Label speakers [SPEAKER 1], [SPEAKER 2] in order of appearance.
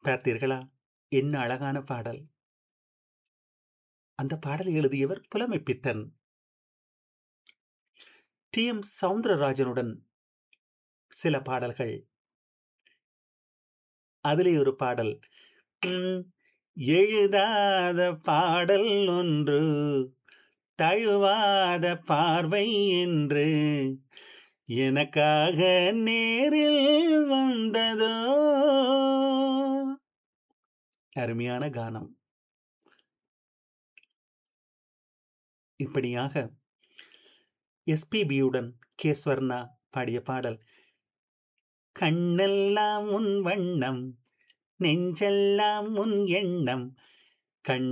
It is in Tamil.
[SPEAKER 1] பார்த்தீர்களா என்ன அழகான பாடல் அந்த பாடலை எழுதியவர் புலமை பித்தன் டி எம் சவுந்தரராஜனுடன் சில பாடல்கள் அதிலே ஒரு பாடல் உம், எழுதாத பாடல் ஒன்று தழுவாத பார்வை என்று எனக்காக நேரில் வந்ததோ அருமையான கானம் இப்படியாக எஸ்பிபியுடன் கே ஸ்வர்ணா பாடிய பாடல் கண்ணெல்லாம் உன் வண்ணம் நெஞ்செல்லாம் உன் எண்ணம் கண்